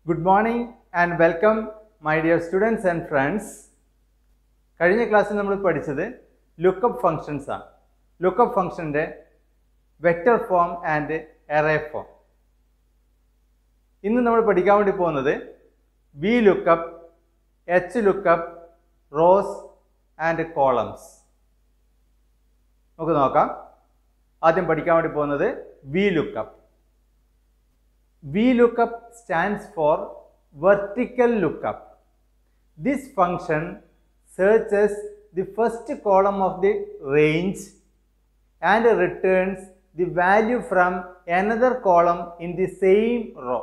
Good morning and welcome my dear students and friends. കഴിഞ്ഞ ക്ലാസ്സിൽ നമ്മൾ പഠിച്ചത് ലുക്കപ്പ് ഫങ്ഷൻസ് ആണ് ലുക്കപ്പ് ഫങ്ഷൻ്റെ vector form and array form ഇന്ന് നമ്മൾ പഠിക്കാൻ വേണ്ടി പോകുന്നത് V lookup H lookup rows and columns നമുക്ക് നോക്കാം ആദ്യം പഠിക്കാൻ വേണ്ടി പോകുന്നത് V lookup VLOOKUP stands for vertical lookup. This function searches the first column of the range and returns the value from another column in the same row.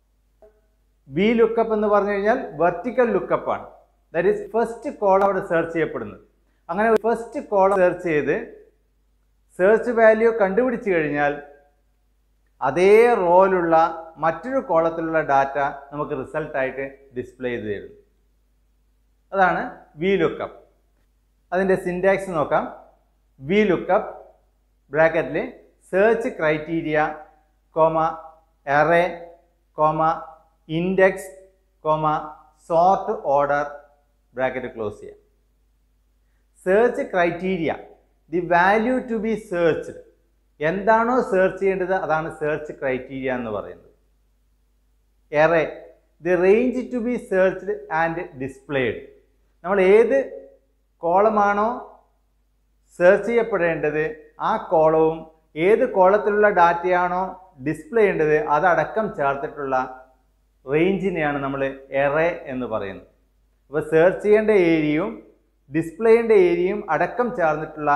VLOOKUP എന്ന് പറഞ്ഞു കഴിഞ്ഞാൽ vertical lookup ആണ് ദാറ്റ് ഈസ് ഫസ്റ്റ് കോളം അവിടെ search ചെയ്യപ്പെടുന്നത് അങ്ങനെ first column search ചെയ്ത് search value കണ്ടുപിടിച്ചു കഴിഞ്ഞാൽ അതേ റോയിലുള്ള മറ്റൊരു കോളത്തിലുള്ള ഡാറ്റ നമുക്ക് റിസൾട്ടായിട്ട് ഡിസ്പ്ലേ ചെയ്ത് തരുന്നു അതാണ് വി ലുക്കപ്പ് അതിൻ്റെ സിൻറ്റാക്സ് നോക്കാം വി ലുക്കപ്പ് ബ്രാക്കറ്റിൽ search criteria comma array comma index comma sort order bracket close ചെയ്യാം search criteria the value to be searched എന്താണോ സെർച്ച് ചെയ്യേണ്ടത് അതാണ് സെർച്ച് ക്രൈറ്റീരിയ എന്ന് പറയുന്നത് array the range to be searched and displayed നമ്മൾ ഏത് കോളമാണോ search ചെയ്യപ്പെടേണ്ടത് ആ കോളവും ഏത് കോളത്തിലുള്ള ഡാറ്റയാണോ ഡിസ്പ്ലേ ചെയ്യേണ്ടത് അതടക്കം ചേർത്തിട്ടുള്ള റേഞ്ചിനെയാണ് നമ്മൾ എറേ എന്ന് പറയുന്നത് അപ്പോൾ സെർച്ച് ചെയ്യേണ്ട ഏരിയയും ഡിസ്പ്ലേ ചെയ്യേണ്ട ഏരിയയും അടക്കം ചേർന്നിട്ടുള്ള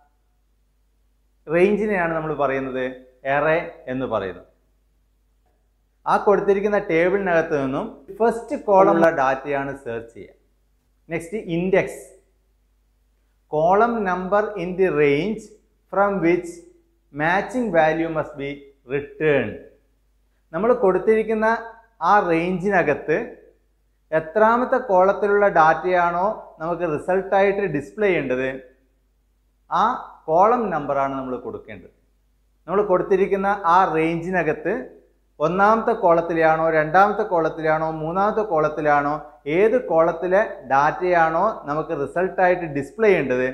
റേഞ്ചിനെയാണ് നമ്മൾ പറയുന്നത് എറേ എന്ന് പറയുന്നത് ആ കൊടുത്തിരിക്കുന്ന ടേബിളിനകത്ത് നിന്നും ഫസ്റ്റ് കോളമുള്ള ഡാറ്റയാണ് സെർച്ച് ചെയ്യുക next index column number in the range from which matching value must be return നമ്മൾ കൊടുത്തിരിക്കുന്ന ആ റേഞ്ചിനകത്ത് എത്രാമത്തെ കോളത്തിലുള്ള ഡാറ്റയാണോ നമുക്ക് റിസൾട്ടായിട്ട് ഡിസ്പ്ലേ ചെയ്യേണ്ടത് ആ കോളം നമ്പറാണ് നമ്മൾ കൊടുക്കേണ്ടത് നമ്മൾ കൊടുത്തിരിക്കുന്ന ആ റേഞ്ചിനകത്ത് ഒന്നാമത്തെ കോളത്തിലാണോ രണ്ടാമത്തെ കോളത്തിലാണോ മൂന്നാമത്തെ കോളത്തിലാണോ ഏത് കോളത്തിലെ ഡാറ്റയാണോ നമുക്ക് റിസൾട്ടായിട്ട് ഡിസ്പ്ലേ ചെയ്യേണ്ടത്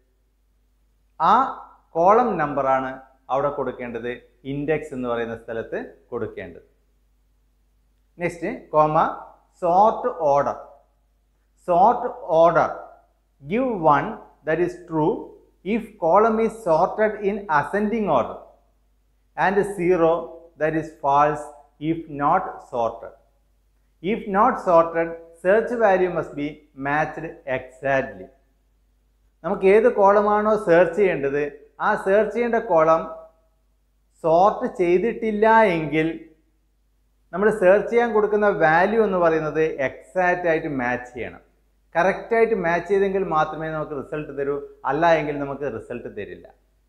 ആ കോളം നമ്പറാണ് അവിടെ കൊടുക്കേണ്ടത് ഇൻഡെക്സ് എന്ന് പറയുന്ന സ്ഥലത്ത് കൊടുക്കേണ്ടത് next comma sort order sort order give one that is true if column is sorted in ascending order and 0 that is false if not sorted. If not sorted, search value must be matched exactly. നമുക്ക് ഏത് കോളമാണോ search ചെയ്യേണ്ടത് ആ search ചെയ്യേണ്ട column sort ചെയ്തിട്ടില്ല എങ്കിൽ നമ്മൾ search ചെയ്യാൻ കൊടുക്കുന്ന വാല്യൂ എന്ന് പറയുന്നത് എക്സാക്റ്റ് ആയിട്ട് മാച്ച് ചെയ്യണം കറക്റ്റായിട്ട് മാച്ച് ചെയ്തെങ്കിൽ മാത്രമേ നമുക്ക് റിസൾട്ട് തരൂ അല്ല എങ്കിൽ നമുക്ക് റിസൾട്ട് തരില്ല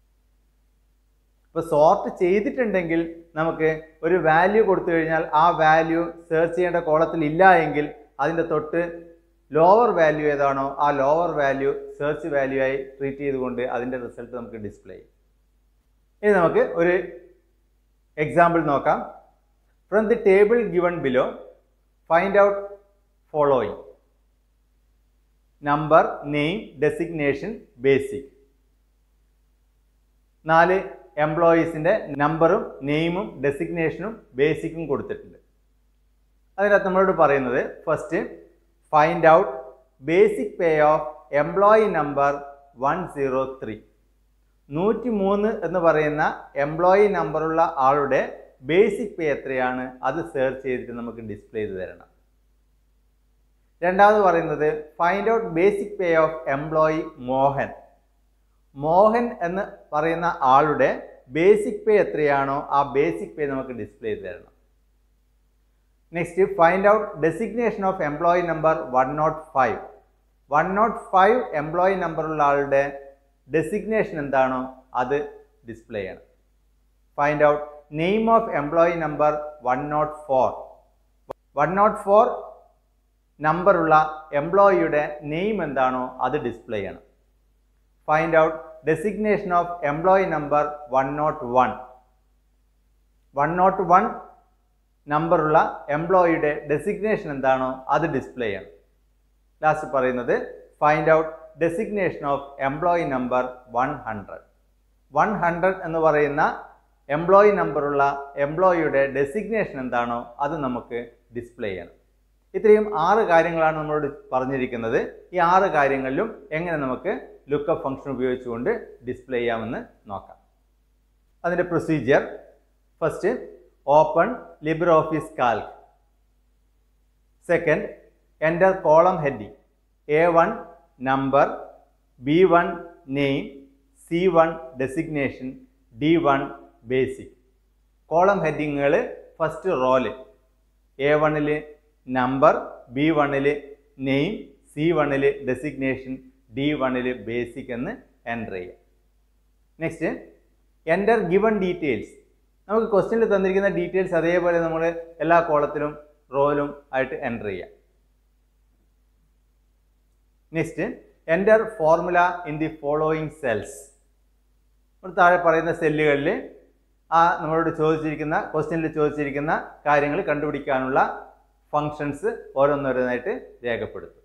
ഇപ്പോൾ സോർട്ട് ചെയ്തിട്ടുണ്ടെങ്കിൽ നമുക്ക് ഒരു വാല്യൂ കൊടുത്തു കഴിഞ്ഞാൽ ആ വാല്യൂ സെർച്ച് ചെയ്യേണ്ട കോളത്തിൽ ഇല്ല എങ്കിൽ അതിൻ്റെ തൊട്ട് ലോവർ വാല്യൂ ഏതാണോ ആ ലോവർ വാല്യൂ സെർച്ച് വാല്യൂ ആയി ട്രീറ്റ് ചെയ്തുകൊണ്ട് അതിൻ്റെ റിസൾട്ട് നമുക്ക് ഡിസ്പ്ലേ ചെയ്യും ഇനി നമുക്ക് ഒരു എക്സാമ്പിൾ നോക്കാം from the table given below find out following number name designation basic നാല് എംപ്ലോയീസിൻ്റെ നമ്പറും നെയിമും ഡെസിഗ്നേഷനും ബേസിക്കും കൊടുത്തിട്ടുണ്ട് അതിനകത്ത് നമ്മളോട് പറയുന്നത് first find out basic pay of employee number one zero three നൂറ്റി മൂന്ന് എന്ന് പറയുന്ന എംപ്ലോയി നമ്പറുള്ള ആളുടെ ബേസിക് പേ എത്രയാണ് അത് സെർച്ച് ചെയ്തിട്ട് നമുക്ക് ഡിസ്പ്ലേ ചെയ്ത് തരണം രണ്ടാമത് പറയുന്നത് find out basic pay of employee Mohan Mohan എന്ന് പറയുന്ന ആളുടെ ബേസിക് പേ എത്രയാണോ ആ ബേസിക് പേ നമുക്ക് ഡിസ്പ്ലേ ചെയ്ത് തരണം next find out designation of employee number one nought five one nought five employee നമ്പറുള്ള ആളുടെ ഡെസിഗ്നേഷൻ എന്താണോ അത് ഡിസ്പ്ലേ ചെയ്യണം find out name of employee number one nought four one nought four നമ്പറുള്ള എംപ്ലോയിയുടെ നെയിം എന്താണോ അത് ഡിസ്പ്ലേ ചെയ്യണം find out designation of employee number one nought one one nought one നമ്പറുള്ള എംപ്ലോയിയുടെ ഡെസിഗ്നേഷൻ എന്താണോ അത് ഡിസ്പ്ലേ ചെയ്യണം ലാസ്റ്റ് പറയുന്നത് find out designation of employee number one hundred one hundred എന്ന് പറയുന്ന എംപ്ലോയി നമ്പറുള്ള എംപ്ലോയിയുടെ ഡെസിഗ്നേഷൻ എന്താണോ അത് നമുക്ക് ഡിസ്പ്ലേ ചെയ്യണം ഇത്രയും ആറ് കാര്യങ്ങളാണ് നമ്മളോട് പറഞ്ഞിരിക്കുന്നത് ഈ ആറ് കാര്യങ്ങളിലും എങ്ങനെ നമുക്ക് ലുക്കപ്പ് ഫംഗ്ഷൻ ഉപയോഗിച്ചുകൊണ്ട് ഡിസ്പ്ലേ ചെയ്യാമെന്ന് നോക്കാം അതിൻ്റെ procedure first open LibreOffice Calc second enter column heading A one number B one name C one designation D one basic column ഹെഡിങ്ങുകൾ ഫസ്റ്റ് റോല് എ വണ്ണിൽ നമ്പർ ബി വണ്ണിൽ നെയിം സി വണ്ണിൽ designation D വണ്ണിൽ basic എന്ന് enter ചെയ്യാം next enter given details നമുക്ക് ക്വസ്റ്റ്യനിൽ തന്നിരിക്കുന്ന ഡീറ്റെയിൽസ് അതേപോലെ നമ്മൾ എല്ലാ കോളത്തിലും റോയിലും ആയിട്ട് എൻ്റർ ചെയ്യാം next enter formula in the following cells ഇവിടെ താഴെ പറയുന്ന സെല്ലുകളിൽ ആ നമ്മളോട് ചോദിച്ചിരിക്കുന്ന ക്വസ്റ്റ്യനിൽ ചോദിച്ചിരിക്കുന്ന കാര്യങ്ങൾ കണ്ടുപിടിക്കാനുള്ള ഫങ്ഷൻസ് ഓരോന്നോരോന്നായിട്ട് രേഖപ്പെടുത്തും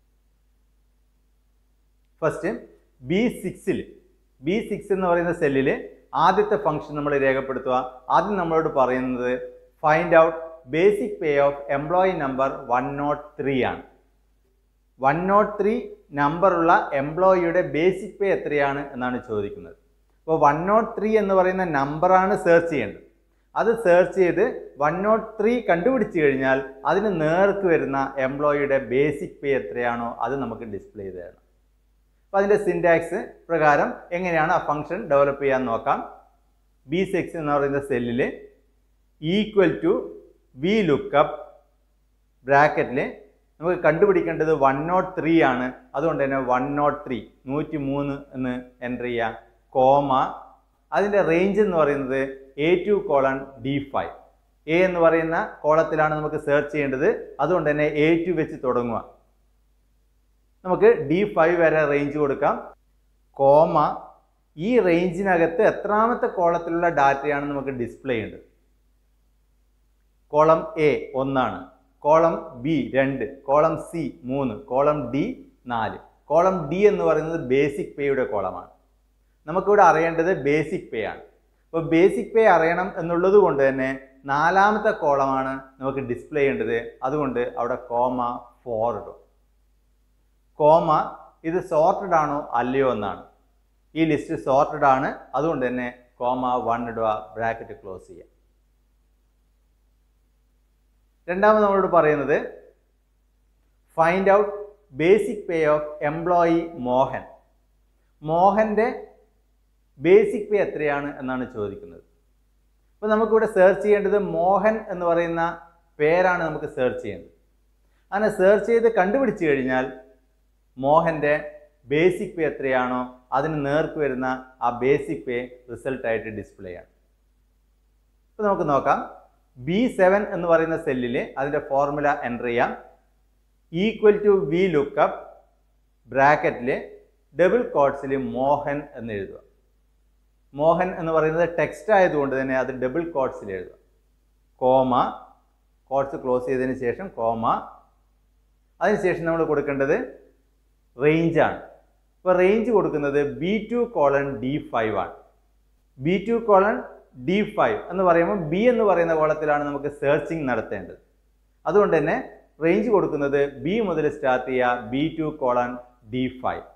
ഫസ്റ്റ് ബി സിക്സിൽ ബി സിക്സ് എന്ന് പറയുന്ന സെല്ലിൽ ആദ്യത്തെ ഫംഗ്ഷൻ നമ്മൾ രേഖപ്പെടുത്തുക ആദ്യം നമ്മളോട് പറയുന്നത് find out basic pay of employee number one nought three ആണ് വൺ നോട്ട് ത്രീ നമ്പറുള്ള എംപ്ലോയിയുടെ ബേസിക് പേ എത്രയാണ് എന്നാണ് ചോദിക്കുന്നത് അപ്പോൾ വൺ നോട്ട് ത്രീ എന്ന് പറയുന്ന നമ്പറാണ് സെർച്ച് ചെയ്യേണ്ടത് അത് സെർച്ച് ചെയ്ത് വൺ നോട്ട് ത്രീ കണ്ടുപിടിച്ച് കഴിഞ്ഞാൽ അതിന് നേർക്ക് വരുന്ന എംപ്ലോയിയുടെ ബേസിക് പേ എത്രയാണോ അത് നമുക്ക് ഡിസ്പ്ലേ ചെയ്ത് തരണം അപ്പോൾ അതിൻ്റെ സിൻറ്റാക്സ് പ്രകാരം എങ്ങനെയാണ് ആ ഫംഗ്ഷൻ ഡെവലപ്പ് ചെയ്യാൻ നോക്കാം ബി സിക്സ് എന്ന് പറയുന്ന സെല്ലിൽ ഈക്വൽ ടു വി ലുക്കപ്പ് ബ്രാക്കറ്റിൽ നമുക്ക് കണ്ടുപിടിക്കേണ്ടത് വൺ നോട്ട് ത്രീ ആണ് അതുകൊണ്ട് തന്നെ വൺ നോട്ട് ത്രീ നൂറ്റി മൂന്ന് എന്ന് എൻ്റർ ചെയ്യാം കോമ അതിൻ്റെ റേഞ്ച് എന്ന് പറയുന്നത് A two colon D five A എന്ന് പറയുന്ന കോളത്തിലാണ് നമുക്ക് സെർച്ച് ചെയ്യേണ്ടത് അതുകൊണ്ട് തന്നെ എ ടു വെച്ച് തുടങ്ങുക നമുക്ക് ഡി ഫൈവ് വരെ റേഞ്ച് കൊടുക്കാം കോമ ഈ റേഞ്ചിനകത്ത് എത്രാമത്തെ കോളത്തിലുള്ള ഡാറ്റയാണ് നമുക്ക് ഡിസ്പ്ലേ ചെയ്യേണ്ടത് കോളം എ ഒന്നാണ് കോളം ബി രണ്ട് കോളം സി മൂന്ന് കോളം ഡി നാല് കോളം ഡി എന്ന് പറയുന്നത് ബേസിക് പേയുടെ കോളമാണ് നമുക്കിവിടെ അറിയേണ്ടത് ബേസിക് പേ ആണ് അപ്പോൾ ബേസിക് പേ അറിയണം എന്നുള്ളത് കൊണ്ട് തന്നെ നാലാമത്തെ കോളമാണ് നമുക്ക് ഡിസ്പ്ലേ ചെയ്യേണ്ടത് അതുകൊണ്ട് അവിടെ കോമ ഫോർ ഇടും കോമ ഇത് സോർട്ടഡ് ആണോ അല്ലയോ എന്നാണ് ഈ ലിസ്റ്റ് സോർട്ടഡ് ആണ് അതുകൊണ്ട് തന്നെ കോമ വൺ ഇടുക ബ്രാക്കറ്റ് ക്ലോസ് ചെയ്യുക രണ്ടാമത് നമ്മളോട് പറയുന്നത് find out basic pay of employee Mohan മോഹൻ്റെ ബേസിക് പേ എത്രയാണ് എന്നാണ് ചോദിക്കുന്നത് അപ്പോൾ നമുക്കിവിടെ സെർച്ച് ചെയ്യേണ്ടത് മോഹൻ എന്ന് പറയുന്ന പേരാണ് നമുക്ക് സെർച്ച് ചെയ്യേണ്ടത് അങ്ങനെ സെർച്ച് ചെയ്ത് കണ്ടുപിടിച്ച് കഴിഞ്ഞാൽ മോഹൻ്റെ ബേസിക് പേ എത്രയാണോ അതിന് നേർക്ക് വരുന്ന ആ ബേസിക് പേ റിസൾട്ടായിട്ട് ഡിസ്പ്ലേ ആണ് ഇപ്പോൾ നമുക്ക് നോക്കാം ബി സെവൻ എന്ന് പറയുന്ന സെല്ലിൽ അതിൻ്റെ ഫോർമുല എൻ്റർ ചെയ്യാം ഈക്വൽ ടു വി ലുക്കപ്പ് ബ്രാക്കറ്റിൽ ഡബിൾ കോട്ട്സിൽ മോഹൻ എന്ന് എഴുതുക മോഹൻ എന്ന് പറയുന്നത് ടെക്സ്റ്റ് ആയതുകൊണ്ട് തന്നെ അത് ഡബിൾ കോട്ട്സിൽ എഴുതുക കോമ കോട്ട്സ് ക്ലോസ് ചെയ്തതിന് ശേഷം കോമ അതിനുശേഷം നമ്മൾ കൊടുക്കേണ്ടത് റേഞ്ചാണ് ഇപ്പോൾ റേഞ്ച് കൊടുക്കുന്നത് B two colon D five ആണ് B two colon D five എന്ന് പറയുമ്പോൾ ബി എന്ന് പറയുന്ന കോളത്തിലാണ് നമുക്ക് സെർച്ചിങ് നടത്തേണ്ടത് അതുകൊണ്ട് തന്നെ റേഞ്ച് കൊടുക്കുന്നത് ബി മുതൽ സ്റ്റാർട്ട് ചെയ്യുക B two colon D five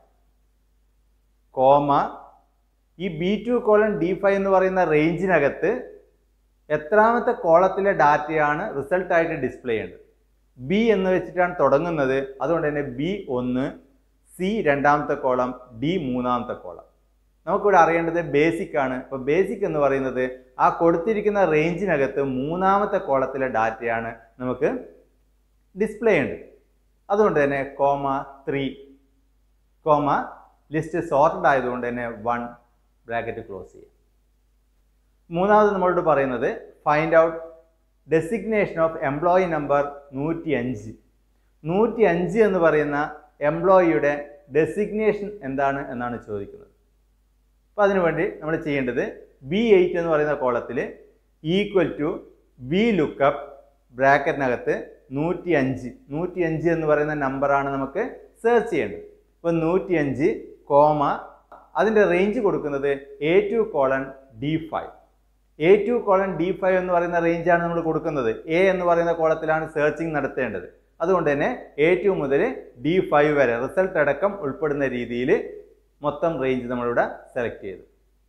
comma ഈ B two colon D five എന്ന് പറയുന്ന റേഞ്ചിനകത്ത് എത്രാമത്തെ കോളത്തിലെ ഡാറ്റയാണ് റിസൾട്ടായിട്ട് ഡിസ്പ്ലേ ചെയ്യേണ്ടത് ബി എന്ന് വെച്ചിട്ടാണ് തുടങ്ങുന്നത് അതുകൊണ്ട് തന്നെ ബി ഒന്ന് സി രണ്ടാമത്തെ കോളം ഡി മൂന്നാമത്തെ കോളം നമുക്കിവിടെ അറിയേണ്ടത് ബേസിക് ആണ് ഇപ്പോൾ ബേസിക് എന്ന് പറയുന്നത് ആ കൊടുത്തിരിക്കുന്ന റേഞ്ചിനകത്ത് മൂന്നാമത്തെ കോളത്തിലെ ഡാറ്റയാണ് നമുക്ക് ഡിസ്പ്ലേ ചെയ്യേണ്ടത് അതുകൊണ്ട് തന്നെ comma three comma list sorted ആയതുകൊണ്ട് തന്നെ വൺ ബ്രാക്കറ്റ് ക്ലോസ് ചെയ്യാം മൂന്നാമത് നമ്മളോട് പറയുന്നത് find out designation of employee number നൂറ്റി അഞ്ച് നൂറ്റി അഞ്ച് എന്ന് പറയുന്ന എംപ്ലോയിയുടെ ഡെസിഗ്നേഷൻ എന്താണ് എന്നാണ് ചോദിക്കുന്നത് അപ്പോൾ അതിനുവേണ്ടി നമ്മൾ ചെയ്യേണ്ടത് ബി എയ്റ്റ് എന്ന് പറയുന്ന കോളത്തിൽ ഈക്വൽ ടു വി ലുക്കപ്പ് ബ്രാക്കറ്റിനകത്ത് നൂറ്റി അഞ്ച് നൂറ്റി അഞ്ച് എന്ന് പറയുന്ന നമ്പറാണ് നമുക്ക് സെർച്ച് ചെയ്യേണ്ടത് ഇപ്പോൾ നൂറ്റി അഞ്ച് കോമ അതിൻ്റെ റേഞ്ച് കൊടുക്കുന്നത് A two colon D five A two colon D five എന്ന് പറയുന്ന റേഞ്ചാണ് നമ്മൾ കൊടുക്കുന്നത് എ എന്ന് പറയുന്ന കോളത്തിലാണ് സെർച്ചിങ് നടത്തേണ്ടത് അതുകൊണ്ട് തന്നെ എ ടു മുതൽ ഡി ഫൈവ് വരെ റിസൾട്ട് അടക്കം ഉൾപ്പെടുന്ന രീതിയിൽ മൊത്തം റേഞ്ച് നമ്മളിവിടെ സെലക്ട് ചെയ്തു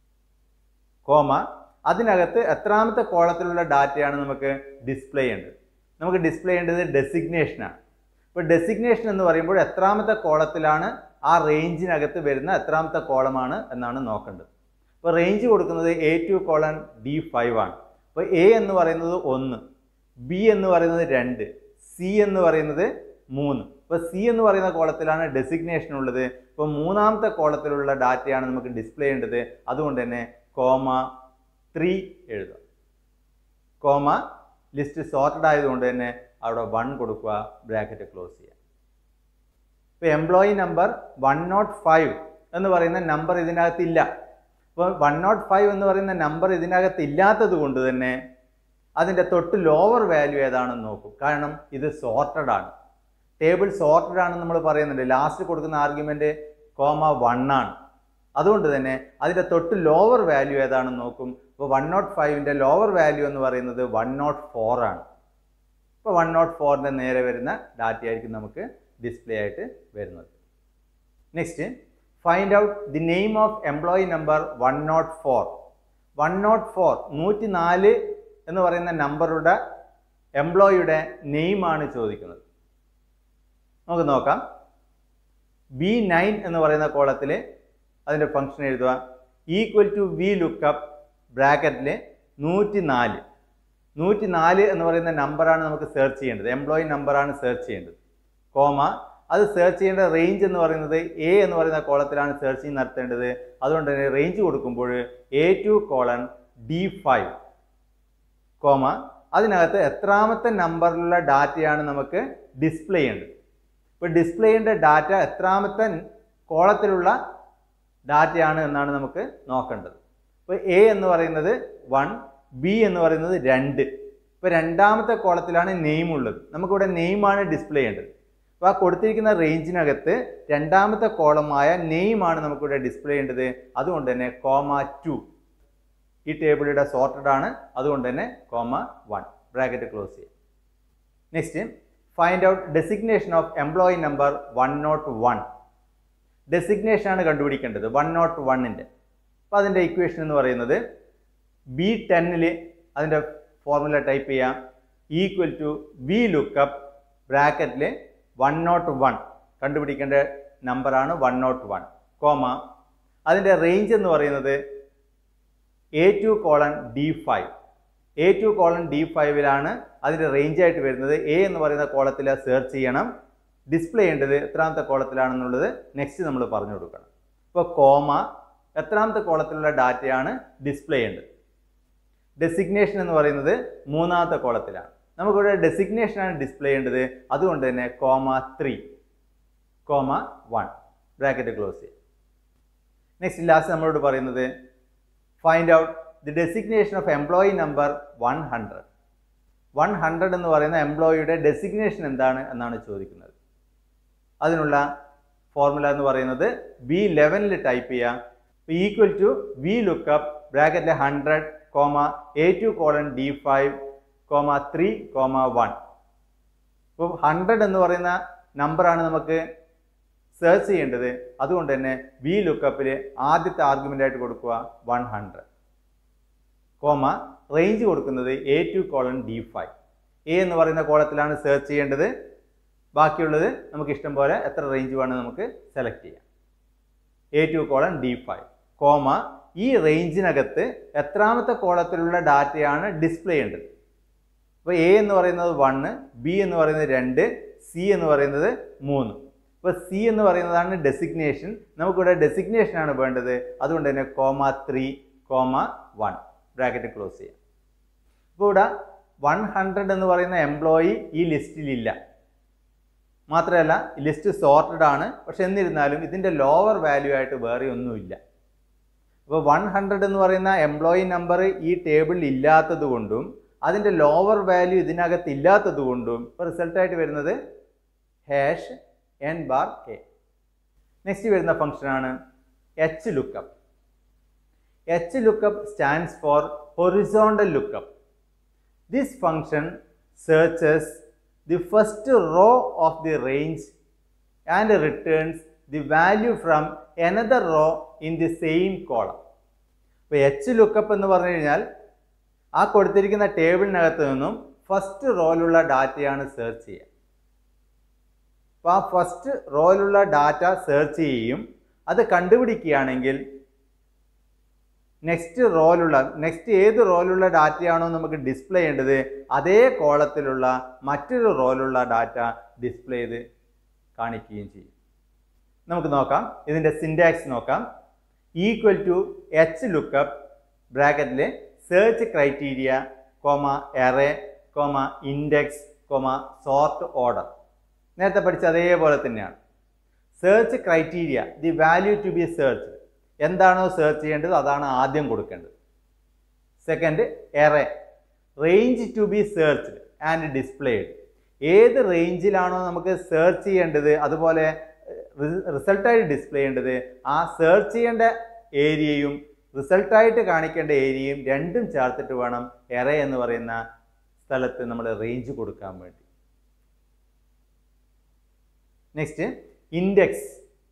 കോമ അതിനകത്ത് എത്രാമത്തെ കോളത്തിലുള്ള ഡാറ്റയാണ് നമുക്ക് ഡിസ്പ്ലേ ചെയ്യേണ്ടത് നമുക്ക് ഡിസ്പ്ലേ ചെയ്യേണ്ടത് ഡെസിഗ്നേഷനാണ് ഇപ്പോൾ ഡെസിഗ്നേഷൻ എന്ന് പറയുമ്പോൾ എത്രാമത്തെ കോളത്തിലാണ് ആ റേഞ്ചിനകത്ത് വരുന്ന എത്രാമത്തെ കോളമാണ് എന്നാണ് നോക്കേണ്ടത് അപ്പോൾ റേഞ്ച് കൊടുക്കുന്നത് A two colon D five ആണ് അപ്പോൾ എ എന്ന് പറയുന്നത് ഒന്ന് ബി എന്ന് പറയുന്നത് രണ്ട് സി എന്ന് പറയുന്നത് മൂന്ന് ഇപ്പോൾ സി എന്ന് പറയുന്ന കോളത്തിലാണ് ഡെസിഗ്നേഷൻ ഉള്ളത് ഇപ്പോൾ മൂന്നാമത്തെ കോളത്തിലുള്ള ഡാറ്റയാണ് നമുക്ക് ഡിസ്പ്ലേ ചെയ്യേണ്ടത് അതുകൊണ്ട് തന്നെ കോമ ത്രീ എഴുതാം കോമ ലിസ്റ്റ് സോർട്ടഡ് ആയതുകൊണ്ട് തന്നെ അവിടെ വൺ കൊടുക്കുക ബ്രാക്കറ്റ് ക്ലോസ് ചെയ്യുക ഇപ്പോൾ employee number one nought five എന്ന് പറയുന്ന നമ്പർ ഇതിനകത്തില്ല അപ്പോൾ വൺ നോട്ട് ഫൈവ് എന്ന് പറയുന്ന നമ്പർ ഇതിനകത്ത് ഇല്ലാത്തത് കൊണ്ട് തന്നെ അതിൻ്റെ തൊട്ട് ലോവർ വാല്യൂ ഏതാണെന്ന് നോക്കും കാരണം ഇത് സോർട്ടഡ് ആണ് ടേബിൾ സോർട്ടഡ് ആണെന്ന് നമ്മൾ പറയുന്നുണ്ട് ലാസ്റ്റ് കൊടുക്കുന്ന ആർഗ്യുമെൻറ്റ് കോമ വൺ ആണ് അതുകൊണ്ട് തന്നെ അതിൻ്റെ തൊട്ട് ലോവർ വാല്യൂ ഏതാണെന്ന് നോക്കും അപ്പോൾ വൺ നോട്ട് ഫൈവിൻ്റെ ലോവർ വാല്യൂ എന്ന് പറയുന്നത് വൺ നോട്ട് ഫോർ ആണ് ഇപ്പോൾ വൺ നോട്ട് ഫോറിൻ്റെ നേരെ വരുന്ന ഡാറ്റ ആയിരിക്കും നമുക്ക് ഡിസ്പ്ലേ ആയിട്ട് വരുന്നത് next find out the name of employee number one nought four one nought four നൂറ്റി നാല് എന്ന് പറയുന്ന നമ്പറുടെ എംപ്ലോയിയുടെ നെയിമാണ് ചോദിക്കുന്നത് നമുക്ക് നോക്കാം ബി നയൻ എന്ന് പറയുന്ന കോളത്തിൽ അതിൻ്റെ ഫംഗ്ഷൻ എഴുതുക ഈക്വൽ ടു വി ലുക്കപ്പ് ബ്രാക്കറ്റിൽ നൂറ്റി നാല് നൂറ്റി നാല് എന്ന് പറയുന്ന നമ്പറാണ് നമുക്ക് സെർച്ച് ചെയ്യേണ്ടത് എംപ്ലോയി നമ്പറാണ് സെർച്ച് ചെയ്യേണ്ടത് കോമ അത് സെർച്ച് ചെയ്യേണ്ട റേഞ്ച് എന്ന് പറയുന്നത് എ എന്ന് പറയുന്ന കോളത്തിലാണ് സെർച്ചിങ് നടത്തേണ്ടത് അതുകൊണ്ട് തന്നെ റേഞ്ച് കൊടുക്കുമ്പോൾ A two colon D five comma അതിനകത്ത് എത്രാമത്തെ നമ്പറിലുള്ള ഡാറ്റയാണ് നമുക്ക് ഡിസ്പ്ലേ ചെയ്യേണ്ടത് ഇപ്പോൾ ഡിസ്പ്ലേ ചെയ്യേണ്ട ഡാറ്റ എത്രാമത്തെ കോളത്തിലുള്ള ഡാറ്റയാണ് എന്നാണ് നമുക്ക് നോക്കേണ്ടത് ഇപ്പോൾ എ എന്ന് പറയുന്നത് വൺ ബി എന്ന് പറയുന്നത് രണ്ട് ഇപ്പോൾ രണ്ടാമത്തെ കോളത്തിലാണ് നെയിം ഉള്ളത് നമുക്കിവിടെ നെയിമാണ് ഡിസ്പ്ലേ ചെയ്യേണ്ടത് അപ്പോൾ ആ കൊടുത്തിരിക്കുന്ന റേഞ്ചിനകത്ത് രണ്ടാമത്തെ കോളമായ നെയിമാണ് നമുക്കിവിടെ ഡിസ്പ്ലേ ചെയ്യേണ്ടത് അതുകൊണ്ട് തന്നെ കോമ ടു ഈ ടേബിളിയുടെ സോർട്ടഡ് ആണ് അതുകൊണ്ട് തന്നെ കോമ വൺ ബ്രാക്കറ്റ് ക്ലോസ് ചെയ്യാം next find out designation of employee number one nought one designation ആണ് കണ്ടുപിടിക്കേണ്ടത് വൺ നോട്ട് വണ്ണിൻ്റെ അപ്പോൾ അതിൻ്റെ ഇക്വേഷൻ എന്ന് പറയുന്നത് ബി ടെന്നിൽ അതിൻ്റെ ഫോർമുല ടൈപ്പ് ചെയ്യാം ഈക്വൽ ടു വി ലുക്കപ്പ് ബ്രാക്കറ്റിൽ വൺ നോട്ട് വൺ കണ്ടുപിടിക്കേണ്ട നമ്പറാണ് വൺ നോട്ട് വൺ കോമ അതിൻ്റെ റേഞ്ച് എന്ന് പറയുന്നത് A two colon D five A two colon D ഫൈവിലാണ് അതിൻ്റെ റേഞ്ച് ആയിട്ട് വരുന്നത് എ എന്ന് പറയുന്ന കോളത്തിൽ സെർച്ച് ചെയ്യണം ഡിസ്പ്ലേ ചെയ്യേണ്ടത് എത്രാമത്തെ കോളത്തിലാണെന്നുള്ളത് നെക്സ്റ്റ് നമ്മൾ പറഞ്ഞു കൊടുക്കണം ഇപ്പോൾ കോമ എത്രാമത്തെ കോളത്തിലുള്ള ഡാറ്റയാണ് ഡിസ്പ്ലേ ചെയ്യേണ്ടത് ഡെസിഗ്നേഷൻ എന്ന് പറയുന്നത് മൂന്നാമത്തെ കോളത്തിലാണ് നമുക്കിവിടെ ഡെസിഗ്നേഷനാണ് ഡിസ്പ്ലേ ചെയ്യേണ്ടത് അതുകൊണ്ട് തന്നെ comma three comma one bracket close ചെയ്യാം നെക്സ്റ്റ് ലാസ്റ്റ് നമ്മളോട് പറയുന്നത് find out the designation of employee number one hundred one hundred എന്ന് പറയുന്ന എംപ്ലോയിയുടെ ഡെസിഗ്നേഷൻ എന്താണ് എന്നാണ് ചോദിക്കുന്നത് അതിനുള്ള ഫോർമുല എന്ന് പറയുന്നത് ബി ലെവനിൽ ടൈപ്പ് ചെയ്യാം ഈക്വൽ ടു വി ലുക്കപ്പ് ബ്രാക്കറ്റിലെ hundred comma A two colon D five comma three comma one ഇപ്പോൾ ഹൺഡ്രഡ് എന്ന് പറയുന്ന നമ്പറാണ് നമുക്ക് സെർച്ച് ചെയ്യേണ്ടത് അതുകൊണ്ട് തന്നെ വി ലുക്കപ്പിൽ ആദ്യത്തെ ആർഗ്യുമെൻ്റ് ആയിട്ട് കൊടുക്കുക വൺ ഹൺഡ്രഡ് കോമ റേഞ്ച് കൊടുക്കുന്നത് A two colon D five A എന്ന് പറയുന്ന കോളത്തിലാണ് സെർച്ച് ചെയ്യേണ്ടത് ബാക്കിയുള്ളത് നമുക്ക് ഇഷ്ടം പോലെ എത്ര റേഞ്ച് വേണം നമുക്ക് സെലക്ട് ചെയ്യാം A two colon D five comma ഈ റേഞ്ചിനകത്ത് എത്രാമത്തെ കോളത്തിലുള്ള ഡാറ്റയാണ് ഡിസ്പ്ലേ ചെയ്യേണ്ടത് അപ്പോൾ എ എന്ന് പറയുന്നത് വണ്ണ് ബി എന്ന് പറയുന്നത് രണ്ട് സി എന്ന് പറയുന്നത് മൂന്ന് ഇപ്പോൾ സി എന്ന് പറയുന്നതാണ് ഡെസിഗ്നേഷൻ നമുക്കിവിടെ ഡെസിഗ്നേഷൻ ആണ് വേണ്ടത് അതുകൊണ്ട് തന്നെ comma three comma one bracket close ചെയ്യാം ഇപ്പോൾ ഇവിടെ വൺ ഹൺഡ്രഡ് എന്ന് പറയുന്ന എംപ്ലോയി ഈ ലിസ്റ്റിലില്ല മാത്രമല്ല ലിസ്റ്റ് സോർട്ടഡ് ആണ് പക്ഷെ എന്നിരുന്നാലും ഇതിൻ്റെ ലോവർ വാല്യൂ ആയിട്ട് വേറെ ഒന്നുമില്ല അപ്പോൾ വൺ ഹൺഡ്രഡ് എന്ന് പറയുന്ന എംപ്ലോയി നമ്പർ ഈ ടേബിളിൽ ഇല്ലാത്തത് കൊണ്ടും അതിൻ്റെ ലോവർ വാല്യൂ ഇതിനകത്ത് ഇല്ലാത്തത് കൊണ്ടും ഇപ്പോൾ റിസൾട്ടായിട്ട് വരുന്നത് hash N bar A next വരുന്ന ഫംഗ്ഷനാണ് H lookup H lookup stands for horizontal lookup this function searches the first row of the range and returns the value from another row in the same column അപ്പോൾ H lookup എന്ന് പറഞ്ഞു കഴിഞ്ഞാൽ ആ കൊടുത്തിരിക്കുന്ന ടേബിളിനകത്ത് നിന്നും first റോയിലുള്ള ഡാറ്റയാണ് search ചെയ്യുക അപ്പോൾ ആ ഫസ്റ്റ് റോയിലുള്ള ഡാറ്റ സെർച്ച് ചെയ്യും അത് കണ്ടുപിടിക്കുകയാണെങ്കിൽ നെക്സ്റ്റ് റോയിലുള്ള നെക്സ്റ്റ് ഏത് റോയിലുള്ള ഡാറ്റയാണോ നമുക്ക് ഡിസ്പ്ലേ ചെയ്യേണ്ടത് അതേ കോളത്തിലുള്ള മറ്റൊരു റോയിലുള്ള ഡാറ്റ ഡിസ്പ്ലേ ചെയ്ത് കാണിക്കുകയും ചെയ്യും നമുക്ക് നോക്കാം ഇതിൻ്റെ സിൻഡാക്സ് നോക്കാം ഈക്വൽ ടു എച്ച് ലുക്കപ്പ് ബ്രാക്കറ്റിൽ search criteria comma array comma index comma sort order നേരത്തെ പഠിച്ച അതേപോലെ തന്നെയാണ് search criteria the value to be search എന്താണോ സെർച്ച് ചെയ്യേണ്ടത് അതാണ് ആദ്യം കൊടുക്കേണ്ടത് second array range to be searched and displayed ഏത് റേഞ്ചിലാണോ നമുക്ക് സെർച്ച് ചെയ്യേണ്ടത് അതുപോലെ റിസൾട്ടായിട്ട് ഡിസ്പ്ലേ ചെയ്യേണ്ടത് ആ സെർച്ച് ചെയ്യേണ്ട ഏരിയയും റിസൾട്ടായിട്ട് കാണിക്കേണ്ട ഏരിയയും രണ്ടും ചേർത്തിട്ട് വേണം എറേ എന്ന് പറയുന്ന സ്ഥലത്ത് നമ്മൾ റേഞ്ച് കൊടുക്കാൻ വേണ്ടി next index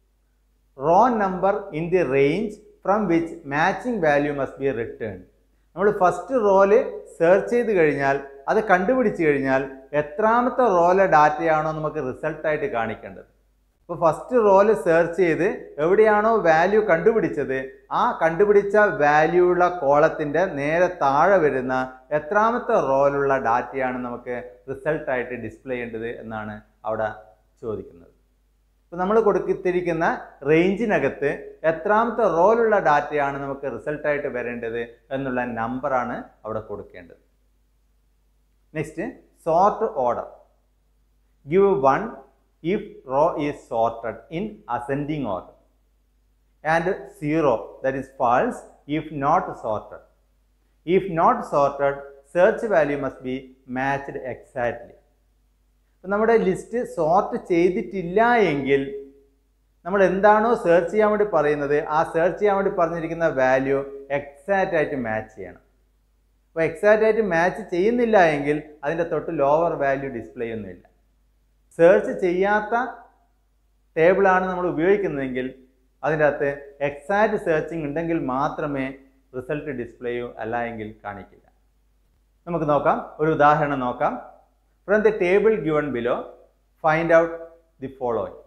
row number in the range from which matching value must be return നമ്മൾ ഫസ്റ്റ് റോല് സെർച്ച് ചെയ്ത് കഴിഞ്ഞാൽ അത് കണ്ടുപിടിച്ച് കഴിഞ്ഞാൽ എത്രാമത്തെ റോലെ ഡാറ്റയാണോ നമുക്ക് റിസൾട്ടായിട്ട് കാണിക്കേണ്ടത് ഇപ്പോൾ ഫസ്റ്റ് റോല് സെർച്ച് ചെയ്ത് എവിടെയാണോ വാല്യൂ കണ്ടുപിടിച്ചത് ആ കണ്ടുപിടിച്ച വാല്യൂ ഉള്ള കോളത്തിൻ്റെ നേരെ താഴെ വരുന്ന എത്രാമത്തെ റോയിലുള്ള ഡാറ്റയാണ് നമുക്ക് റിസൾട്ടായിട്ട് ഡിസ്പ്ലേ ചെയ്യേണ്ടത് എന്നാണ് അവിടെ ചോദിക്കുന്നത് ഇപ്പോൾ നമ്മൾ കൊടുത്തിരിക്കുന്ന റേഞ്ചിനകത്ത് എത്രാമത്തെ റോയിലുള്ള ഡാറ്റയാണ് നമുക്ക് റിസൾട്ടായിട്ട് വരേണ്ടത് എന്നുള്ള നമ്പറാണ് അവിടെ കൊടുക്കേണ്ടത് next sort order give one if row is sorted in ascending order and 0 that is false if not sorted if not sorted search value must be matched exactly നമ്മുടെ ലിസ്റ്റ് സോർട്ട് ചെയ്തിട്ടില്ല എങ്കിൽ നമ്മൾ എന്താണോ സെർച്ച് ചെയ്യാൻ വേണ്ടി പറയുന്നത് ആ search ചെയ്യാൻ വേണ്ടി പറഞ്ഞിരിക്കുന്ന വാല്യൂ എക്സാക്റ്റ് ആയിട്ട് മാച്ച് ചെയ്യണം അപ്പോൾ എക്സാക്റ്റ് ആയിട്ട് മാച്ച് ചെയ്യുന്നില്ല എങ്കിൽ അതിൻ്റെ തൊട്ട് ലോവർ വാല്യൂ ഡിസ്പ്ലേ ഒന്നുമില്ല സെർച്ച് ചെയ്യാത്ത ടേബിളാണ് നമ്മൾ ഉപയോഗിക്കുന്നതെങ്കിൽ അതിൻ്റെ അകത്ത് എക്സാക്റ്റ് സെർച്ചിങ് ഉണ്ടെങ്കിൽ മാത്രമേ റിസൾട്ട് ഡിസ്പ്ലേയോ അല്ല എങ്കിൽ കാണിക്കില്ല നമുക്ക് നോക്കാം ഒരു ഉദാഹരണം നോക്കാം from the table given below find out the following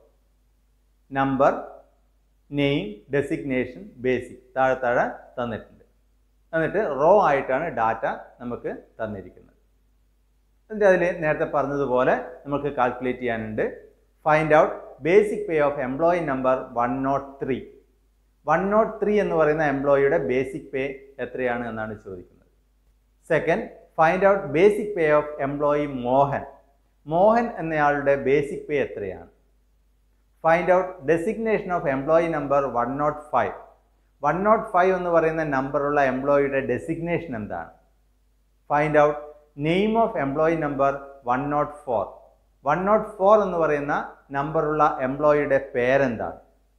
number name designation basic താഴെ താഴെ തന്നിട്ടുണ്ട് എന്നിട്ട് റോ ആയിട്ടാണ് ഡാറ്റ നമുക്ക് തന്നിരിക്കുന്നത് എന്നിട്ട് അതിൽ നേരത്തെ പറഞ്ഞതുപോലെ നമുക്ക് കാൽക്കുലേറ്റ് ചെയ്യാനുണ്ട് find out basic pay of employee number one nought three one nought three എന്ന് പറയുന്ന എംപ്ലോയിയുടെ ബേസിക് പേ എത്രയാണ് എന്നാണ് ചോദിക്കുന്നത് second find out basic pay of employee Mohan Mohan എന്നയാളുടെ ബേസിക് പേ എത്രയാണ് find out designation of employee number one nought five one nought five എന്ന് പറയുന്ന നമ്പറുള്ള എംപ്ലോയിയുടെ ഡെസിഗ്നേഷൻ എന്താണ് find out name of employee number one nought four one nought four എന്ന് പറയുന്ന നമ്പറുള്ള എംപ്ലോയിയുടെ പേരെന്താണ്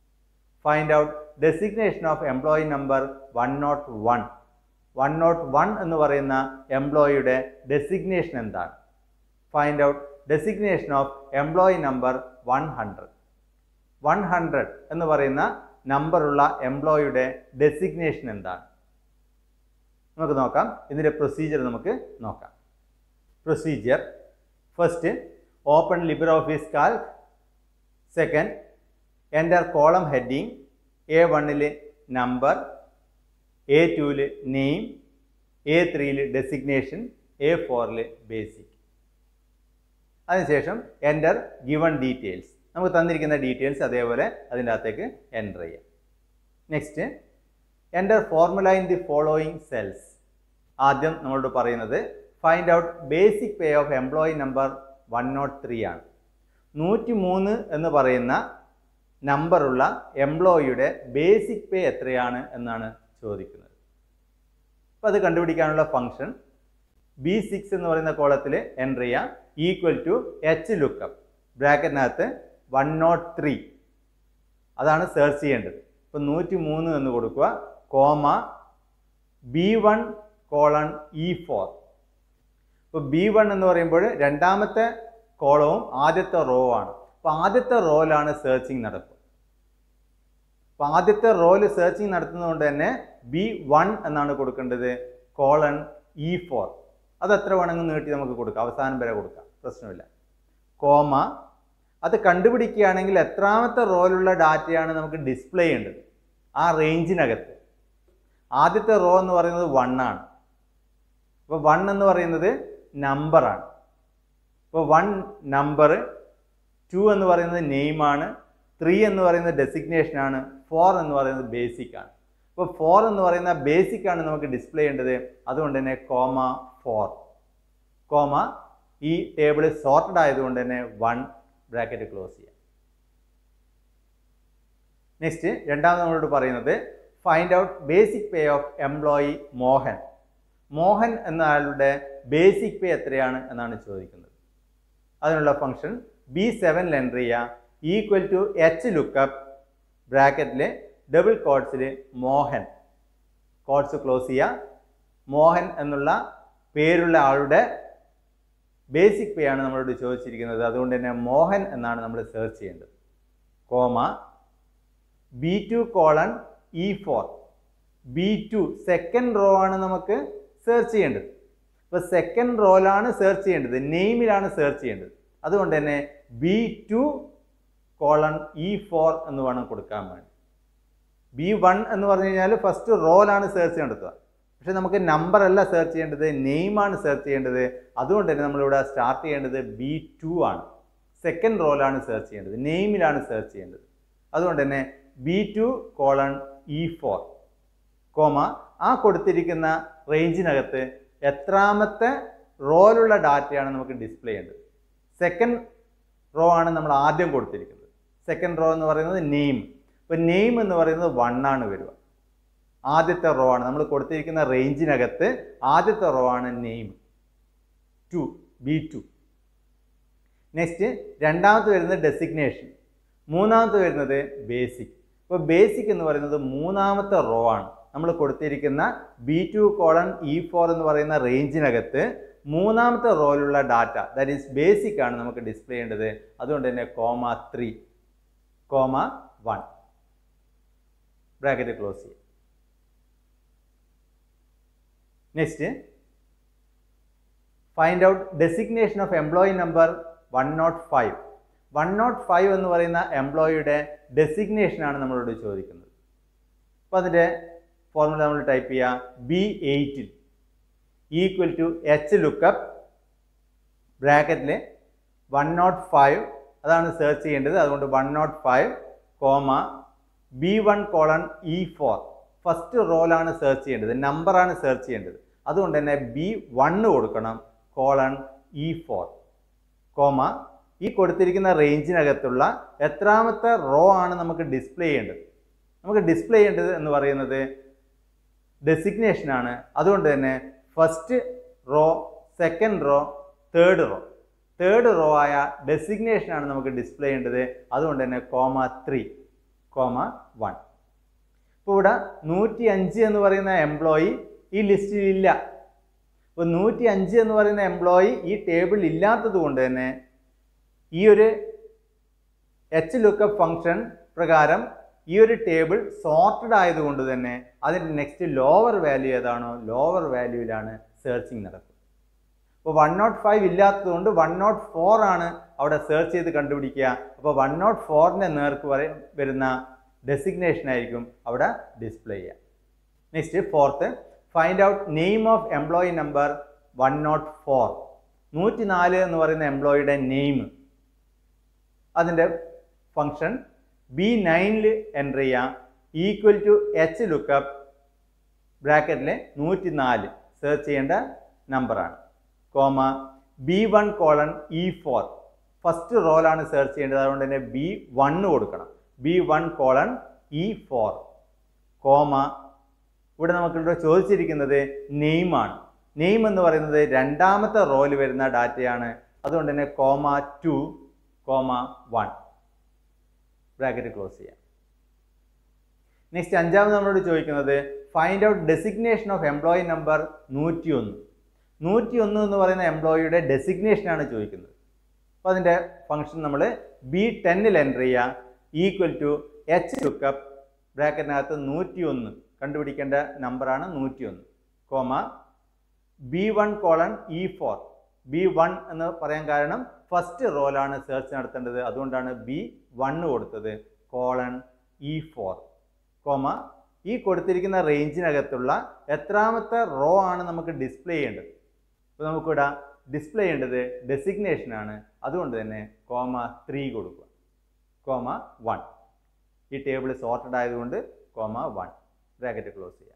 find out designation of employee number one nought one one nought one എന്ന് പറയുന്ന എംപ്ലോയിയുടെ ഡെസിഗ്നേഷൻ എന്താണ് find out designation of employee number one hundred one hundred എന്ന് പറയുന്ന നമ്പറുള്ള എംപ്ലോയിയുടെ ഡെസിഗ്നേഷൻ എന്താണ് നമുക്ക് നോക്കാം ഇതിൻ്റെ പ്രൊസീജിയർ നമുക്ക് നോക്കാം procedure first open LibreOffice Calc second enter column heading A വണ്ണിൽ നമ്പർ എ ടുവിൽ നെയിം എ ത്രീയിൽ ഡെസിഗ്നേഷൻ എ ഫോറിൽ ബേസിക് അതിനുശേഷം എൻ്റർ ഗിവൺ ഡീറ്റെയിൽസ് നമുക്ക് തന്നിരിക്കുന്ന ഡീറ്റെയിൽസ് അതേപോലെ അതിൻ്റെ അകത്തേക്ക് എൻ്റർ ചെയ്യാം next enter formula in the following cells ആദ്യം നമ്മളോട് പറയുന്നത് find out basic pay of employee number one nought three ആണ് നൂറ്റി മൂന്ന് എന്ന് പറയുന്ന നമ്പറുള്ള എംപ്ലോയിയുടെ ബേസിക് പേ എത്രയാണ് എന്നാണ് ചോദിക്കുന്നത് അപ്പോൾ അത് കണ്ടുപിടിക്കാനുള്ള ഫംഗ്ഷൻ ബി സിക്സ് എന്ന് പറയുന്ന കോളത്തിൽ എൻ്റർ ചെയ്യുക ഈക്വൽ ടു എച്ച് ലുക്കപ്പ് ബ്രാക്കറ്റിനകത്ത് വൺ നോട്ട് ത്രീ അതാണ് സെർച്ച് ചെയ്യേണ്ടത് ഇപ്പം നൂറ്റി മൂന്ന് എന്ന് കൊടുക്കുക comma B one colon E four ഇപ്പോൾ ബി വൺ എന്ന് പറയുമ്പോൾ രണ്ടാമത്തെ കോളവും ആദ്യത്തെ റോ ആണ് അപ്പോൾ ആദ്യത്തെ റോയിലാണ് സെർച്ചിങ് നടക്കുക അപ്പോൾ ആദ്യത്തെ റോയിൽ സെർച്ചിങ് നടത്തുന്നതുകൊണ്ട് തന്നെ ബി വൺ എന്നാണ് കൊടുക്കേണ്ടത് കോളൺ ഇ ഫോർ അത് എത്ര വേണമെങ്കിൽ നീട്ടി നമുക്ക് കൊടുക്കാം അവസാനം വരെ കൊടുക്കാം പ്രശ്നമില്ല കോമ അത് കണ്ടുപിടിക്കുകയാണെങ്കിൽ എത്രാമത്തെ റോയിലുള്ള ഡാറ്റയാണ് നമുക്ക് ഡിസ്പ്ലേ ചെയ്യേണ്ടത് ആ റേഞ്ചിനകത്ത് ആദ്യത്തെ റോ എന്ന് പറയുന്നത് വൺ ആണ് അപ്പോൾ വൺ എന്ന് പറയുന്നത് നമ്പറാണ് ഇപ്പോൾ വൺ നമ്പർ ടു എന്ന് പറയുന്നത് നെയിമാണ് ത്രീ എന്ന് പറയുന്നത് ഡെസിഗ്നേഷൻ ആണ് ഫോർ എന്ന് പറയുന്നത് ബേസിക് ആണ് അപ്പോൾ ഫോർ എന്ന് പറയുന്ന ബേസിക് ആണ് നമുക്ക് ഡിസ്പ്ലേ ചെയ്യേണ്ടത് അതുകൊണ്ട് തന്നെ കോമ ഫോർ കോമ ഈ ടേബിൾ സോർട്ടഡ് ആയതുകൊണ്ട് തന്നെ വൺ ബ്രാക്കറ്റ് ക്ലോസ് ചെയ്യാം നെക്സ്റ്റ് രണ്ടാമത് നമ്മളോട് പറയുന്നത് find out basic pay of employee Mohan Mohan എന്ന ആളുടെ ബേസിക് പേ എത്രയാണ് എന്നാണ് ചോദിക്കുന്നത് അതിനുള്ള ഫംഗ്ഷൻ ബി സെവനിൽ എൻ്റർ ചെയ്യുക ഈക്വൽ ടു എച്ച് ലുക്കപ്പ് ബ്രാക്കറ്റിൽ ഡബിൾ കോഡ്സിൽ മോഹൻ കോഡ്സ് ക്ലോസ് ചെയ്യുക മോഹൻ എന്നുള്ള പേരുള്ള ആളുടെ ബേസിക് പേ ആണ് നമ്മളോട് ചോദിച്ചിരിക്കുന്നത് അതുകൊണ്ട് തന്നെ മോഹൻ എന്നാണ് നമ്മൾ സെർച്ച് ചെയ്യേണ്ടത് comma B two colon E four B two second row ആണ് നമുക്ക് സെർച്ച് ചെയ്യേണ്ടത് ഇപ്പോൾ സെക്കൻഡ് റോയിലാണ് സെർച്ച് ചെയ്യേണ്ടത് നെയിമിലാണ് സെർച്ച് ചെയ്യേണ്ടത് അതുകൊണ്ട് തന്നെ B two colon E four എന്ന് വേണം കൊടുക്കാൻ വേണ്ടി ബി വൺ എന്ന് പറഞ്ഞു കഴിഞ്ഞാൽ ഫസ്റ്റ് റോയിലാണ് സെർച്ച് നടത്തുക പക്ഷെ നമുക്ക് നമ്പർ അല്ല സെർച്ച് ചെയ്യേണ്ടത് നെയിമാണ് സെർച്ച് ചെയ്യേണ്ടത് അതുകൊണ്ട് തന്നെ നമ്മളിവിടെ സ്റ്റാർട്ട് ചെയ്യേണ്ടത് ബി ടു ആണ് സെക്കൻഡ് റോയിലാണ് സെർച്ച് ചെയ്യേണ്ടത് നെയിമിലാണ് സെർച്ച് ചെയ്യേണ്ടത് അതുകൊണ്ട് തന്നെ B two colon E four comma ആ കൊടുത്തിരിക്കുന്ന റേഞ്ചിനകത്ത് എത്രാമത്തെ റോയിലുള്ള ഡാറ്റയാണ് നമുക്ക് ഡിസ്പ്ലേ ചെയ്യേണ്ടത് സെക്കൻഡ് റോ ആണ് നമ്മൾ ആദ്യം കൊടുത്തിരിക്കുന്നത് സെക്കൻഡ് റോ എന്ന് പറയുന്നത് നെയിം ഇപ്പോൾ നെയിം എന്ന് പറയുന്നത് വൺ ആണ് വരിക ആദ്യത്തെ റോ ആണ് നമ്മൾ കൊടുത്തിരിക്കുന്ന റേഞ്ചിനകത്ത് ആദ്യത്തെ റോ ആണ് name to B two next രണ്ടാമത് വരുന്നത് ഡെസിഗ്നേഷൻ മൂന്നാമത് വരുന്നത് ബേസിക് ഇപ്പോൾ ബേസിക് എന്ന് പറയുന്നത് മൂന്നാമത്തെ റോ ആണ് നമ്മൾ കൊടുത്തിരിക്കുന്ന B two colon E four എന്ന് പറയുന്ന റേഞ്ചിനകത്ത് മൂന്നാമത്തെ റോയിലുള്ള ഡാറ്റ ദാറ്റ് ഈസ് ബേസിക് ആണ് നമുക്ക് ഡിസ്പ്ലേ ചെയ്യേണ്ടത് അതുകൊണ്ട് തന്നെ comma three comma one bracket close ചെയ്യും next find out designation of employee number one nought five one nought five എന്ന് പറയുന്ന എംപ്ലോയിയുടെ ഡെസിഗ്നേഷൻ ആണ് നമ്മളോട് ചോദിക്കുന്നത് അപ്പോൾ അതിൻ്റെ ഫോർമുല നമ്മൾ ടൈപ്പ് ചെയ്യുക ബി എയ്റ്റിൽ ഈക്വൽ ടു എച്ച് ലുക്കപ്പ് ബ്രാക്കറ്റിൽ വൺ നോട്ട് ഫൈവ് അതാണ് സെർച്ച് ചെയ്യേണ്ടത് അതുകൊണ്ട് one nought five comma B one colon E four first റോലാണ് സെർച്ച് ചെയ്യേണ്ടത് നമ്പറാണ് സെർച്ച് ചെയ്യേണ്ടത് അതുകൊണ്ട് തന്നെ ബി വണ്ണ് കൊടുക്കണം കോളൺ ഇ ഫോർ കോമ ഈ കൊടുത്തിരിക്കുന്ന റേഞ്ചിനകത്തുള്ള എത്രാമത്തെ റോ ആണ് നമുക്ക് ഡിസ്പ്ലേ ചെയ്യേണ്ടത് നമുക്ക് ഡിസ്പ്ലേ ചെയ്യേണ്ടത് എന്ന് പറയുന്നത് ഡെസിഗ്നേഷൻ ആണ് അതുകൊണ്ട് തന്നെ first row second row third row third row ആയ ഡെസിഗ്നേഷൻ ആണ് നമുക്ക് ഡിസ്പ്ലേ ചെയ്യേണ്ടത് അതുകൊണ്ട് തന്നെ കോമ ത്രീ കോമ വൺ ഇപ്പോൾ ഇവിടെ നൂറ്റി അഞ്ച് എന്ന് പറയുന്ന എംപ്ലോയി ഈ ലിസ്റ്റിൽ ഇല്ല ഇപ്പോൾ നൂറ്റി അഞ്ച് എന്ന് പറയുന്ന എംപ്ലോയി ഈ ടേബിൾ ഇല്ലാത്തത് കൊണ്ട് തന്നെ ഈ ഒരു എച്ച് ലുക്കപ്പ് ഫംഗ്ഷൻ പ്രകാരം ഈ ഒരു ടേബിൾ സോർട്ടഡ് ആയതുകൊണ്ട് തന്നെ അതിൻ്റെ നെക്സ്റ്റ് ലോവർ വാല്യൂ ഏതാണോ ലോവർ വാല്യൂവിലാണ് സെർച്ചിങ് നടക്കുന്നത് അപ്പോൾ വൺ നോട്ട് ഫൈവ് ഇല്ലാത്തതുകൊണ്ട് വൺ നോട്ട് ഫോർ ആണ് അവിടെ സെർച്ച് ചെയ്ത് കണ്ടുപിടിക്കുക അപ്പോൾ വൺ നോട്ട് ഫോറിൻ്റെ നേർക്ക് വരെ വരുന്ന ഡെസിഗ്നേഷൻ ആയിരിക്കും അവിടെ ഡിസ്പ്ലേ ചെയ്യുക next fourth find out name of employee number one nought four നൂറ്റി നാല് എന്ന് പറയുന്ന എംപ്ലോയിയുടെ നെയിം അതിൻ്റെ ഫങ്ഷൻ ബി നയനിൽ എൻ്റർ ചെയ്യാം ഈക്വൽ ടു എച്ച് ലുക്കപ്പ് ബ്രാക്കറ്റിൽ നൂറ്റി നാല് സെർച്ച് ചെയ്യേണ്ട നമ്പറാണ് comma B one colon E four first റോലാണ് സെർച്ച് ചെയ്യേണ്ടത് അതുകൊണ്ട് തന്നെ ബി വണ്ണ് കൊടുക്കണം B one colon E four comma ഇവിടെ നമുക്കിവിടെ ചോദിച്ചിരിക്കുന്നത് നെയിമാണ് നെയിം എന്ന് പറയുന്നത് രണ്ടാമത്തെ റോയിൽ വരുന്ന ഡാറ്റയാണ് അതുകൊണ്ട് തന്നെ comma two comma one bracket close ചെയ്യാം നെക്സ്റ്റ് അഞ്ചാമത് നമ്മളോട് ചോദിക്കുന്നത് find out designation of employee number നൂറ്റി ഒന്ന് നൂറ്റി ഒന്ന് എന്ന് പറയുന്ന എംപ്ലോയിയുടെ ഡെസിഗ്നേഷനാണ് ചോദിക്കുന്നത് അപ്പോൾ അതിൻ്റെ ഫംഗ്ഷൻ നമ്മൾ ബി ടെന്നിൽ എൻ്റർ ചെയ്യുക ഈക്വൽ ടു എച്ച് ലുക്കപ്പ് ബ്രാക്കറ്റിനകത്ത് നൂറ്റി ഒന്ന് കണ്ടുപിടിക്കേണ്ട നമ്പറാണ് നൂറ്റി ഒന്ന് comma B one colon E four B one എന്ന് പറയാൻ കാരണം ഫസ്റ്റ് റോലാണ് സെർച്ച് നടത്തേണ്ടത് അതുകൊണ്ടാണ് ബി വണ്ണ് കൊടുത്തത് കോളൺ ഇ ഫോർ കോമ ഈ കൊടുത്തിരിക്കുന്ന റേഞ്ചിനകത്തുള്ള എത്രാമത്തെ റോ ആണ് നമുക്ക് ഡിസ്പ്ലേ ചെയ്യേണ്ടത് അപ്പോൾ നമുക്കിവിടെ ഡിസ്പ്ലേ ചെയ്യേണ്ടത് ഡെസിഗ്നേഷൻ ആണ് അതുകൊണ്ട് തന്നെ കോമ ത്രീ കൊടുക്കുക കോമ വൺ ഈ ടേബിൾ സോർട്ടഡ് ആയതുകൊണ്ട് കോമ വൺ ബ്രാക്കറ്റ് ക്ലോസ് ചെയ്യാം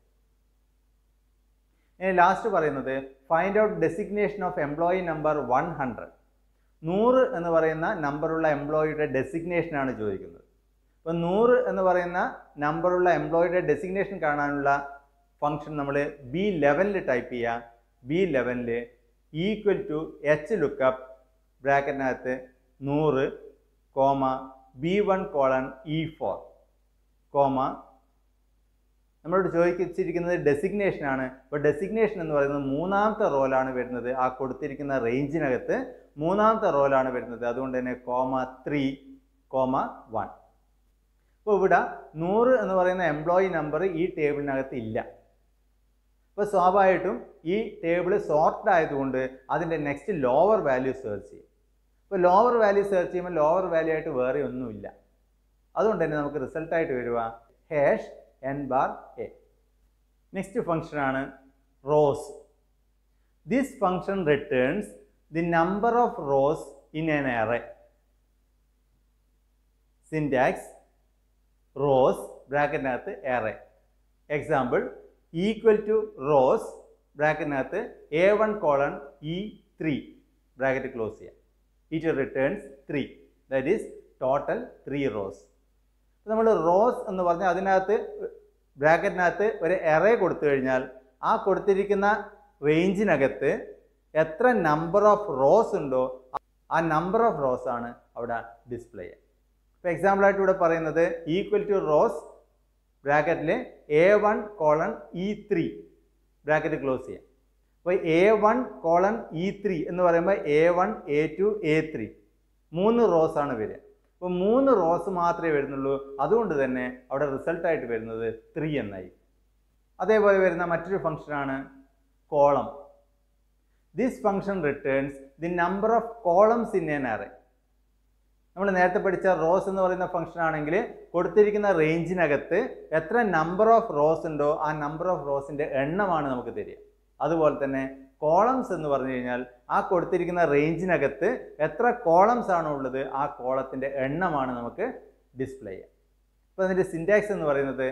ഇനി ലാസ്റ്റ് പറയുന്നത് find out designation of employee number one hundred നൂറ് എന്ന് പറയുന്ന നമ്പറുള്ള എംപ്ലോയിയുടെ ഡെസിഗ്നേഷൻ ആണ് ചോദിക്കുന്നത് അപ്പോൾ നൂറ് എന്ന് പറയുന്ന നമ്പറുള്ള എംപ്ലോയിയുടെ ഡെസിഗ്നേഷൻ കാണാനുള്ള ഫംഗ്ഷൻ നമ്മൾ ബി ലെവനിൽ ടൈപ്പ് ചെയ്യുക ബി ലെവനിൽ ഈക്വൽ ടു എച്ച് ലുക്കപ്പ് ബ്രാക്കറ്റിനകത്ത് നൂറ് comma B one colon E four comma നമ്മളോട് ചോദിച്ചിരിക്കുന്നത് ഡെസിഗ്നേഷൻ ആണ് അപ്പോൾ ഡെസിഗ്നേഷൻ എന്ന് പറയുന്നത് മൂന്നാമത്തെ റോലാണ് വരുന്നത് ആ കൊടുത്തിരിക്കുന്ന റേഞ്ചിനകത്ത് മൂന്നാമത്തെ റോലാണ് വരുന്നത് അതുകൊണ്ട് തന്നെ കോമ ത്രീ കോമ വൺ അപ്പോൾ ഇവിടെ നൂറ് എന്ന് പറയുന്ന എംപ്ലോയി നമ്പർ ഈ ടേബിളിനകത്ത് ഇല്ല അപ്പോൾ സ്വാഭാവികമായിട്ടും ഈ ടേബിൾ സോർട്ടഡ് ആയതുകൊണ്ട് അതിൻ്റെ നെക്സ്റ്റ് ലോവർ വാല്യൂ സെർച്ച് ചെയ്യും ഇപ്പോൾ ലോവർ വാല്യൂ സെർച്ച് ചെയ്യുമ്പോൾ ലോവർ വാല്യൂ ആയിട്ട് വേറെ ഒന്നുമില്ല അതുകൊണ്ട് തന്നെ നമുക്ക് റിസൾട്ടായിട്ട് വരിക hash N bar A next ഫംഗ്ഷനാണ് rows this function returns the number of rows in an array syntax rows ബ്രാക്കറ്റിനകത്ത് array example equal to rows ബ്രാക്കറ്റിനകത്ത് A one colon E three bracket close ചെയ്യാം it returns three that is total three rows നമ്മൾ rows എന്ന് പറഞ്ഞാൽ അതിനകത്ത് ബ്രാക്കറ്റിനകത്ത് ഒരു array കൊടുത്തു കഴിഞ്ഞാൽ ആ കൊടുത്തിരിക്കുന്ന റേഞ്ചിനകത്ത് എത്ര നമ്പർ ഓഫ് റോസ് ഉണ്ടോ ആ നമ്പർ ഓഫ് റോസ് ആണ് അവിടെ ഡിസ്പ്ലേ ചെയ്യുക ഇപ്പോൾ എക്സാമ്പിളായിട്ട് ഇവിടെ പറയുന്നത് ഈക്വൽ ടു റോസ് ബ്രാക്കറ്റിൽ A one colon E three bracket close ചെയ്യാം അപ്പോൾ A one colon E three എന്ന് പറയുമ്പോൾ A one A two A three മൂന്ന് റോസ് ആണ് വരിക അപ്പോൾ മൂന്ന് റോസ് മാത്രമേ വരുന്നുള്ളൂ അതുകൊണ്ട് തന്നെ അവിടെ റിസൾട്ടായിട്ട് വരുന്നത് ത്രീ എന്നായി അതേപോലെ വരുന്ന മറ്റൊരു ഫംഗ്ഷനാണ് column this function returns the number of columns in an array നമ്മൾ നേരത്തെ പഠിച്ച റോസ് എന്ന് പറയുന്ന ഫംഗ്ഷൻ ആണെങ്കിൽ കൊടുത്തിരിക്കുന്ന റേഞ്ചിനകത്ത് എത്ര നമ്പർ ഓഫ് റോസ് ഉണ്ടോ ആ നമ്പർ ഓഫ് റോസിൻ്റെ എണ്ണമാണ് നമുക്ക് തരിക അതുപോലെ തന്നെ കോളംസ് എന്ന് പറഞ്ഞു കഴിഞ്ഞാൽ ആ കൊടുത്തിരിക്കുന്ന റേഞ്ചിനകത്ത് എത്ര കോളംസ് ആണോ ഉള്ളത് ആ കോളത്തിൻ്റെ എണ്ണമാണ് നമുക്ക് ഡിസ്പ്ലേ ചെയ്യുക അപ്പോൾ അതിൻ്റെ സിൻറ്റാക്സ് എന്ന് പറയുന്നത്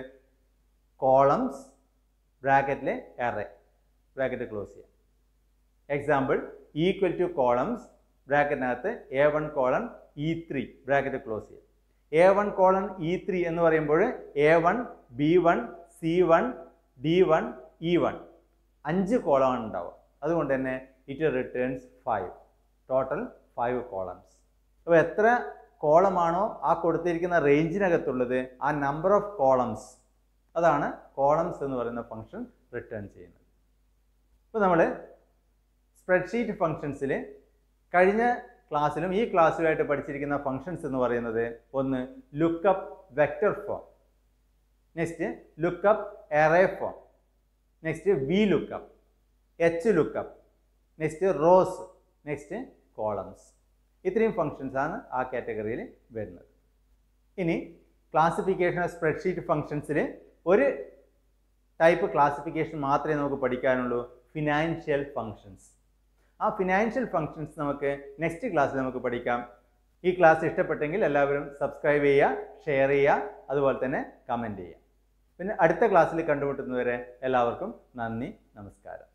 കോളംസ് ബ്രാക്കറ്റിൽ എറേ ബ്രാക്കറ്റ് ക്ലോസ് ചെയ്യാം എക്സാമ്പിൾ ഈക്വൽ ടു കോളംസ് ബ്രാക്കറ്റിനകത്ത് A one colon E three bracket close ചെയ്യാം A one colon E three എന്ന് പറയുമ്പോൾ A one B one C one D one E one അഞ്ച് കോളമാണ് ഉണ്ടാവുക അതുകൊണ്ട് തന്നെ it returns five total five columns അപ്പോൾ എത്ര കോളമാണോ ആ കൊടുത്തിരിക്കുന്ന റേഞ്ചിനകത്തുള്ളത് ആ നമ്പർ ഓഫ് കോളംസ് അതാണ് കോളംസ് എന്ന് പറയുന്ന ഫംഗ്ഷൻ റിട്ടേൺ ചെയ്യുന്നത് ഇപ്പോൾ നമ്മൾ സ്പ്രെഡ്ഷീറ്റ് ഫങ്ഷൻസിൽ കഴിഞ്ഞ ക്ലാസ്സിലും ഈ ക്ലാസ്സിലുമായിട്ട് പഠിച്ചിരിക്കുന്ന ഫങ്ഷൻസ് എന്ന് പറയുന്നത് ഒന്ന് lookup vector form next lookup array form next V lookup H lookup next rows next columns ഇത്രയും ഫങ്ഷൻസ് ആണ് ആ കാറ്റഗറിയിൽ വരുന്നത് ഇനി ക്ലാസിഫിക്കേഷൻ ഓഫ് സ്പ്രെഡ്ഷീറ്റ് ഫങ്ഷൻസിൽ ഒരു ടൈപ്പ് ക്ലാസിഫിക്കേഷൻ മാത്രമേ നമുക്ക് പഠിക്കാനുള്ളൂ ഫിനാൻഷ്യൽ ഫങ്ഷൻസ് ആ ഫിനാൻഷ്യൽ ഫങ്ഷൻസ് നമുക്ക് നെക്സ്റ്റ് ക്ലാസ്സിൽ നമുക്ക് പഠിക്കാം ഈ ക്ലാസ് ഇഷ്ടപ്പെട്ടെങ്കിൽ എല്ലാവരും സബ്സ്ക്രൈബ് ചെയ്യുക ഷെയർ ചെയ്യുക അതുപോലെ തന്നെ കമൻറ്റ് ചെയ്യുക പിന്നെ അടുത്ത ക്ലാസ്സിൽ കണ്ടുമുട്ടുന്നവരെ എല്ലാവർക്കും നന്ദി നമസ്കാരം